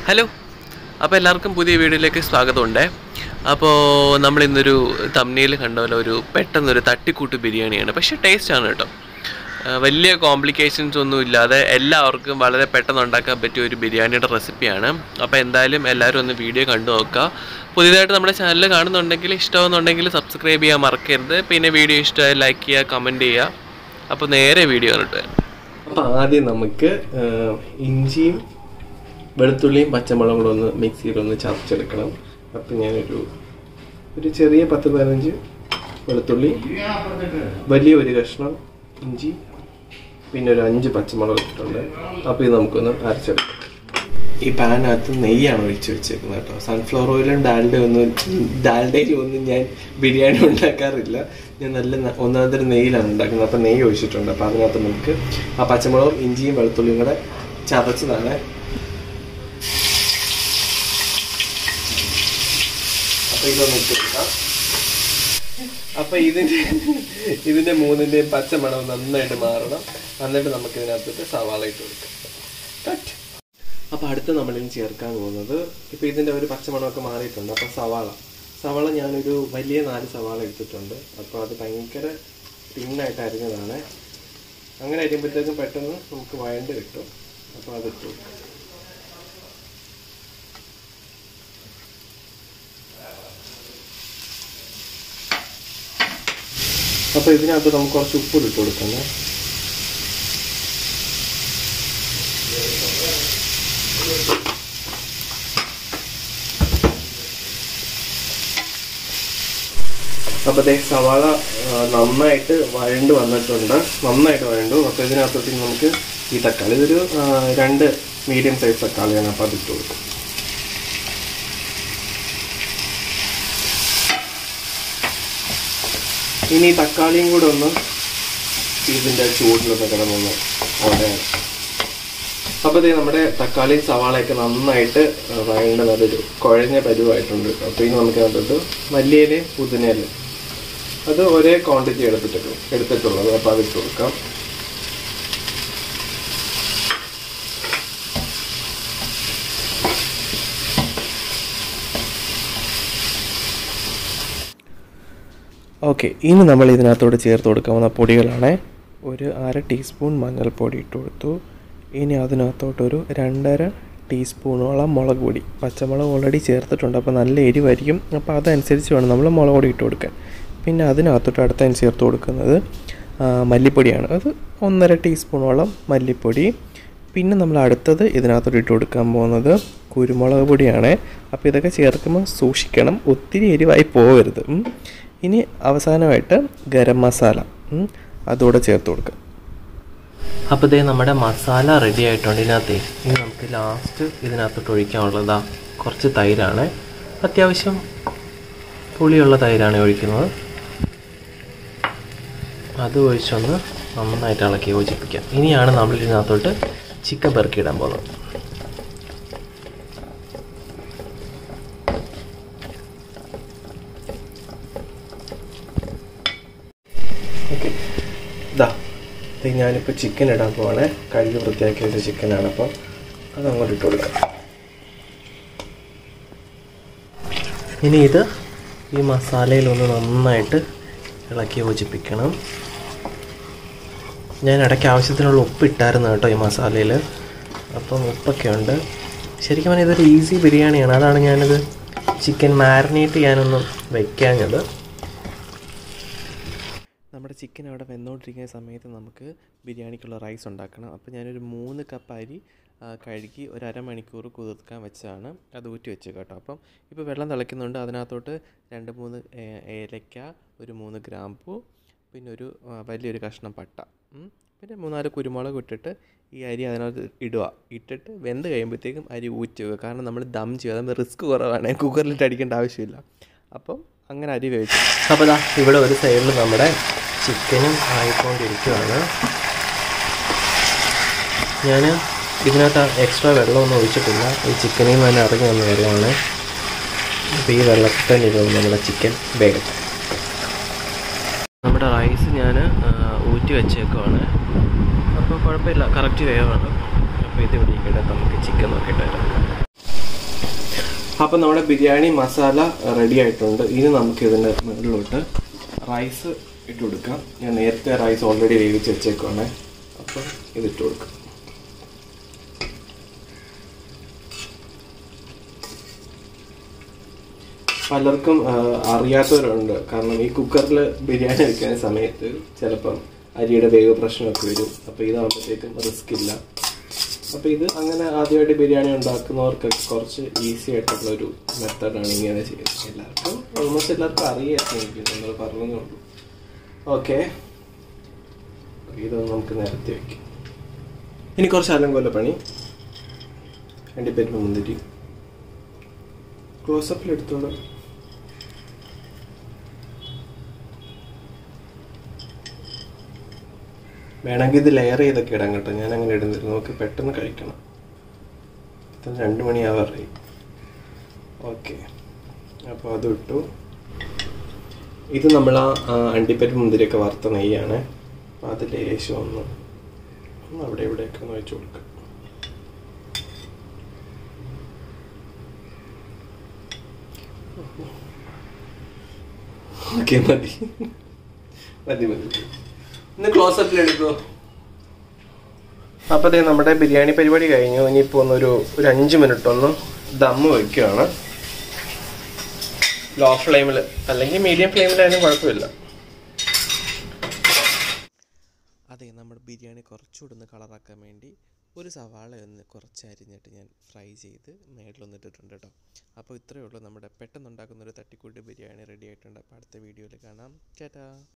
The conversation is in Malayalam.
ഹലോ അപ്പോൾ എല്ലാവർക്കും പുതിയ വീഡിയോയിലേക്ക് സ്വാഗതമുണ്ട് അപ്പോൾ നമ്മൾ ഇന്നൊരു തമ്മിയിൽ കണ്ട പോലെ ഒരു പെട്ടെന്നൊരു തട്ടിക്കൂട്ട് ബിരിയാണിയാണ് പക്ഷേ ടേസ്റ്റാണ് കേട്ടോ ആ, വലിയ കോംപ്ലിക്കേഷൻസ് ഒന്നും ഇല്ലാതെ എല്ലാവർക്കും വളരെ പെട്ടെന്ന് ഉണ്ടാക്കാൻ പറ്റിയ ഒരു ബിരിയാണിയുടെ റെസിപ്പിയാണ് അപ്പോൾ എന്തായാലും എല്ലാവരും ഒന്ന് വീഡിയോ കണ്ടു നോക്കുക പുതിയതായിട്ട് നമ്മുടെ ചാനൽ കാണുന്നുണ്ടെങ്കിൽ ഇഷ്ടമാകുന്നുണ്ടെങ്കിൽ സബ്സ്ക്രൈബ് ചെയ്യാൻ മറക്കരുത് പിന്നെ വീഡിയോ ഇഷ്ടമായി ലൈക്ക് ചെയ്യുക കമൻറ്റ് ചെയ്യുക അപ്പോൾ നേരെ വീഡിയോ കണ്ടിട്ട് വരാം അപ്പോൾ ആദ്യം നമുക്ക് ഇഞ്ചിയും വെളുത്തുള്ളിയും പച്ചമുളകും കൂടെ ഒന്ന് മിക്സിയിൽ ഒന്ന് ചതച്ചെടുക്കണം അപ്പം ഞാനൊരു ഒരു ചെറിയ പത്ത് പതിനഞ്ച് വെളുത്തുള്ളി വലിയ ഒരു കഷ്ണം ഇഞ്ചി പിന്നെ ഒരു അഞ്ച് പച്ചമുളക് ഇട്ടിട്ടുണ്ട് അപ്പോൾ ഇത് നമുക്കൊന്ന് അരച്ചെടുക്കാം ഈ പാനകത്ത് നെയ്യാണ് ഒഴിച്ച് വെച്ചേക്കുന്നത് കേട്ടോ സൺഫ്ലവർ ഓയിലും ഡാൽഡ ഒന്നും ഡാൽഡയും ഒന്നും ഞാൻ ബിരിയാണി ഉണ്ടാക്കാറില്ല ഞാൻ നല്ല ന- ഒന്നാം തരം നെയ്യിലാണ് ഉണ്ടാക്കുന്നത് അപ്പം നെയ്യ് ഒഴിച്ചിട്ടുണ്ട് അപ്പം അതിനകത്ത് നമുക്ക് ആ പച്ചമുളകും ഇഞ്ചിയും വെളുത്തുള്ളിയും കൂടെ ചതച്ചതാണ് അപ്പൊ ഇതൊന്ന് ഇട്ട് കൊടുക്കാം അപ്പൊ ഇതിന്റെ ഇതിന്റെ മൂന്നിന്റെയും പച്ചമണം നന്നായിട്ട് മാറണം എന്നിട്ട് നമുക്ക് ഇതിനകത്തിട്ട് സവാള ഇട്ട് കൊടുക്കാം കട്ട് അപ്പൊ അടുത്ത് നമ്മളിനി ചേർക്കാൻ പോകുന്നത് ഇപ്പൊ ഇതിന്റെ ഒരു പച്ചമണമൊക്കെ മാറിയിട്ടുണ്ട് അപ്പൊ സവാള സവാള ഞാനൊരു വലിയ നാല് സവാള എടുത്തിട്ടുണ്ട് അപ്പൊ അത് ഭയങ്കര തിന്നായിട്ട് അരിഞ്ഞതാണ് അങ്ങനെ അരിയുമ്പോഴത്തേക്കും പെട്ടെന്ന് നമുക്ക് വഴണ്ട് കിട്ടും അപ്പൊ അതിട്ട് കൊടുക്കാം അപ്പൊ ഇതിനകത്ത് നമുക്ക് കുറച്ച് ഉപ്പ് ഇട്ട് കൊടുക്കണേ അപ്പൊ ദേ സവാള ആ, നന്നായിട്ട് വഴണ്ട് വന്നിട്ടുണ്ട് നന്നായിട്ട് വഴണ്ടു അപ്പൊ ഇതിനകത്തോട്ട് നമുക്ക് ഈ തക്കാളി ഇതൊരു ആ, രണ്ട് മീഡിയം സൈസ് തക്കാളിയാണ് അപ്പൊ അതിട്ട് കൊടുക്കും ഇനി ഈ തക്കാളിയും കൂടെ ഒന്ന് ഇതിൻ്റെ ചൂടിലൊന്ന് കിടന്നൊന്ന് ഉടയണം അപ്പോൾ ഇതേ നമ്മുടെ തക്കാളിയും സവാളയൊക്കെ നന്നായിട്ട് വഴണ്ട നല്ലൊരു കുഴഞ്ഞ പരുവായിട്ടുണ്ട് അപ്പോൾ ഇനി നമുക്ക് അതിനകത്തോട്ട് മല്ലിയില പുതിനയില അത് ഒരേ ക്വാണ്ടിറ്റി എടുത്തിട്ടുള്ളൂ എടുത്തിട്ടുള്ളത് അപ്പോൾ അതിട്ട് കൊടുക്കാം ഓക്കെ ഇനി നമ്മൾ ഇതിനകത്തോട് ചേർത്ത് കൊടുക്കാവുന്ന പൊടികളാണ് ഒരു അര ടീസ്പൂൺ മഞ്ഞൾപ്പൊടി ഇട്ട് കൊടുത്തു ഇനി അതിനകത്തോട്ടൊരു രണ്ടര ടീസ്പൂണോളം മുളക് പൊടി പച്ചമുളക് ഓൾറെഡി ചേർത്തിട്ടുണ്ട് അപ്പോൾ നല്ല എരിവായിരിക്കും അപ്പോൾ അതനുസരിച്ച് വേണം നമ്മൾ മുളക് പൊടി ഇട്ട് കൊടുക്കാൻ പിന്നെ അതിനകത്തോട്ട് അടുത്ത ചേർത്ത് കൊടുക്കുന്നത് ആ, മല്ലിപ്പൊടിയാണ് അത് ഒന്നര ടീസ്പൂണോളം മല്ലിപ്പൊടി പിന്നെ നമ്മൾ അടുത്തത് ഇതിനകത്തോട്ട് ഇട്ട് കൊടുക്കാൻ പോകുന്നത് കുരുമുളക് പൊടിയാണ് അപ്പോൾ ഇതൊക്കെ ചേർക്കുമ്പോൾ സൂക്ഷിക്കണം ഒത്തിരി എരിവായി പോകരുത് ഉം. ഇനി അവസാനമായിട്ട് ഗരം മസാല ഉം, അതുകൂടെ ചേർത്ത് കൊടുക്കുക അപ്പോൾ ഇതേ നമ്മുടെ മസാല റെഡി ആയിട്ടുണ്ട് ഇതിനകത്ത് ഇനി നമുക്ക് ലാസ്റ്റ് ഇതിനകത്തോട്ട് ഒഴിക്കാനുള്ളതാ കുറച്ച് തൈരാണ് അത്യാവശ്യം പുളിയുള്ള തൈരാണ് ഒഴിക്കുന്നത് അത് ഒഴിച്ചൊന്ന് നന്നായിട്ട് ഇളക്കി യോജിപ്പിക്കാം ഇനിയാണ് നമ്മൾ ഇതിനകത്തോട്ട് ചിക്കൻ പെറുക്കിയിടാൻ പോകുന്നത് ഓക്കെ ഇതാ ഇത് ഞാനിപ്പോൾ ചിക്കൻ ഇടാൻ പോവാണ് കഴുകി വൃത്തിയാക്കി വെച്ച ചിക്കനാണ് അപ്പം അത് അങ്ങോട്ട് ഇട്ട് കൊടുക്കാം ഇനി ഇത് ഈ മസാലയിലൊന്ന് നന്നായിട്ട് ഇളക്കി യോജിപ്പിക്കണം ഞാൻ ഇടയ്ക്ക് ആവശ്യത്തിനുള്ള ഉപ്പ് ഇട്ടായിരുന്നു കേട്ടോ ഈ മസാലയിൽ അപ്പം ഉപ്പൊക്കെ ഉണ്ട് ശരിക്കും പറഞ്ഞാൽ ഇതൊരു ഈസി ബിരിയാണിയാണ് അതാണ് ഞാനിത് ചിക്കൻ മാരിനേറ്റ് ചെയ്യാനൊന്നും വെക്കാഞ്ഞത് നമ്മുടെ ചിക്കൻ അവിടെ വെന്നുകൊണ്ടിരിക്കുന്ന സമയത്ത് നമുക്ക് ബിരിയാണിക്കുള്ള റൈസ് ഉണ്ടാക്കണം അപ്പോൾ ഞാനൊരു മൂന്ന് കപ്പ് അരി ആ, കഴുകി ഒരു അരമണിക്കൂർ കുതിർക്കാൻ വെച്ചതാണ് അത് ഊറ്റി വെച്ച് കേട്ടോ അപ്പം ഇപ്പോൾ വെള്ളം തിളയ്ക്കുന്നുണ്ട് അതിനകത്തോട്ട് രണ്ട് മൂന്ന് ഏ- ഏലക്ക ഒരു മൂന്ന് ഗ്രാമ്പൂ പിന്നെ ഒരു ആ, വലിയൊരു കഷ്ണം പട്ട ഉം. പിന്നെ മൂന്നാല് കുരുമുളക് ഇട്ടിട്ട് ഈ അരി അതിനകത്ത് ഇടുക ഇട്ടിട്ട് വെന്ത് കഴിയുമ്പോഴത്തേക്കും അരി ഊറ്റി വെക്കുക കാരണം നമ്മൾ ദം ചെയ്യുക അതാകുമ്പോൾ റിസ്ക് കുറവാണ് കുക്കറിലിട്ട് അടിക്കേണ്ട ആവശ്യമില്ല അപ്പം അങ്ങനെ അരി വേവിച്ചു അപ്പോൾ ദാ ഇവിടെ ഒരു സൈഡിൽ നമ്മുടെ ചിക്കനും ആയിക്കൊണ്ടിരിക്കുകയാണ് ഞാൻ ഇതിനകത്ത് എക്സ്ട്രാ വെള്ളമൊന്നും ഒഴിച്ചിട്ടില്ല ഈ ചിക്കനിൽ നിന്ന് തന്നെ ഇറങ്ങി വന്ന് വരുവാണ് അപ്പോൾ ഈ വെള്ളത്തിൽ തന്നെ ഇരുന്ന് നമ്മുടെ ചിക്കൻ വേഗം നമ്മുടെ റൈസ് ഞാൻ ഊറ്റി വെച്ചേക്കുവാണ് അപ്പോൾ കുഴപ്പമില്ല കറക്റ്റ് വേവാണ് അപ്പോൾ ഇത് ഇവിടെ ഇരിക്കട്ടെ നമുക്ക് ചിക്കൻ നോക്കിയിട്ട് വരാം അപ്പം നമ്മുടെ ബിരിയാണി മസാല റെഡി ആയിട്ടുണ്ട് ഇനി നമുക്ക് ഇതിൻ്റെ മുകളിലോട്ട് റൈസ് ഇട്ട് കൊടുക്കാം ഞാൻ നേരത്തെ റൈസ് ഓൾറെഡി വേവിച്ച് വെച്ചേക്കുവാണ് അപ്പം ഇതിട്ട് കൊടുക്കാം പലർക്കും ആ, അറിയാത്തവരുണ്ട് കാരണം ഈ കുക്കറിൽ ബിരിയാണി വെക്കുന്ന സമയത്ത് ചിലപ്പം അരിയുടെ വേവ് പ്രശ്നമൊക്കെ വരും അപ്പോൾ ഇതാകുമ്പോഴത്തേക്കും റിസ്ക് ഇല്ല അപ്പോൾ ഇത് അങ്ങനെ ആദ്യമായിട്ട് ബിരിയാണി ഉണ്ടാക്കുന്നവർക്ക് കുറച്ച് ഈസി ആയിട്ടുള്ള ഒരു മെത്തഡാണ് ഇങ്ങനെ ചെയ്യുന്നത് എല്ലാവർക്കും ഓൾമോസ്റ്റ് എല്ലാവർക്കും അറിയാം എനിക്ക് നമ്മൾ പറഞ്ഞതേ ഉള്ളൂ ഓക്കെ ഇതൊന്ന് നമുക്ക് നിരത്തി വെക്കാം ഇനി കുറച്ച് അലങ്കോല പണി അണ്ടിപ്പരിപ്പ് മുന്തിരി ക്ലോസപ്പിൽ എടുത്തോളൂ വേണമെങ്കിൽ ഇത് ലെയർ ചെയ്തൊക്കെ ഇടാം കേട്ടോ ഞാൻ അങ്ങനെ ഇടുന്നില്ല നമുക്ക് പെട്ടെന്ന് കഴിക്കണം ഇത് രണ്ട് മണിയാവാറായി ഓക്കെ അപ്പോൾ അത് ഇട്ടു ഇത് നമ്മൾ ആ ആ, അണ്ടിപ്പരിപ്പ് മുന്തിരിയൊക്കെ വറുത്ത നെയ്യാണ് അപ്പോൾ അത് ലേശം ഒന്ന് ഒന്ന് അവിടെ ഇവിടെയൊക്കെ ഒന്ന് വെച്ച് കൊടുക്കാം ഓക്കെ മതി മതി മതി ഇന്ന് ക്ലോസപ്പിൽ എടുക്കോ അപ്പോൾ ദേ നമ്മുടെ ബിരിയാണി പരിപാടി കഴിഞ്ഞു ഇനിയിപ്പോൾ ഒന്നൊരു ഒരു അഞ്ച് മിനിറ്റ് ഒന്ന് ദമ്മ് വെക്കുകയാണ് ലോ ഫ്ലെയിമിൽ അല്ലെങ്കിൽ മീഡിയം ഫ്ലെയിമിലായാലും കുഴപ്പമില്ല അതെ നമ്മുടെ ബിരിയാണി കുറച്ചുകൂടെ ഒന്ന് കളറാക്കാൻ വേണ്ടി ഒരു സവാള ഒന്ന് കുറച്ച് അരിഞ്ഞിട്ട് ഞാൻ ഫ്രൈ ചെയ്ത് മേളിലൊന്ന് ഇട്ടിട്ടുണ്ട് കേട്ടോ അപ്പോൾ ഇത്രയേ ഉള്ളൂ നമ്മുടെ പെട്ടെന്ന് ഉണ്ടാക്കുന്ന ഒരു തട്ടിക്കൂട്ട് ബിരിയാണി റെഡി ആയിട്ടുണ്ട് അപ്പോൾ അടുത്ത വീഡിയോയിൽ കാണാം ചേട്ടാ